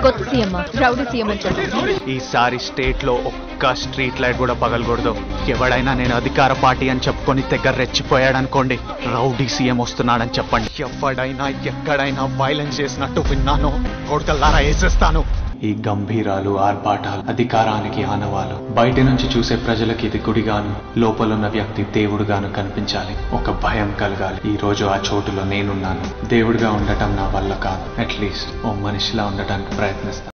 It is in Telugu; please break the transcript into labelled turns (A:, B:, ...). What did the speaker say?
A: కొత్త సీఎం రౌడీ సీఎం అని చెప్పు
B: ఈసారి స్టేట్ లో ఒక్క స్ట్రీట్ లైట్ కూడా పగలకూడదు ఎవడైనా నేను అధికార పార్టీ అని చెప్పుకొని దగ్గర రెచ్చిపోయాడనుకోండి రౌడీ సీఎం వస్తున్నాడని చెప్పండి ఎవడైనా ఎక్కడైనా వైలెన్స్ చేసినట్టు విన్నాను కొడుకల్లారా వేసేస్తాను ఈ గంభీరాలు ఆర్భాటాలు అధికారానికి ఆనవాలు బయట నుంచి చూసే ప్రజలకి ఇది గుడిగాను లోపలున్న వ్యక్తి దేవుడుగాను కనిపించాలి ఒక భయం కలగాలి ఈ రోజు ఆ చోటులో నేనున్నాను దేవుడిగా ఉండటం నా వల్ల కాదు అట్లీస్ట్ ఓ మనిషిలా ఉండటానికి ప్రయత్నిస్తాను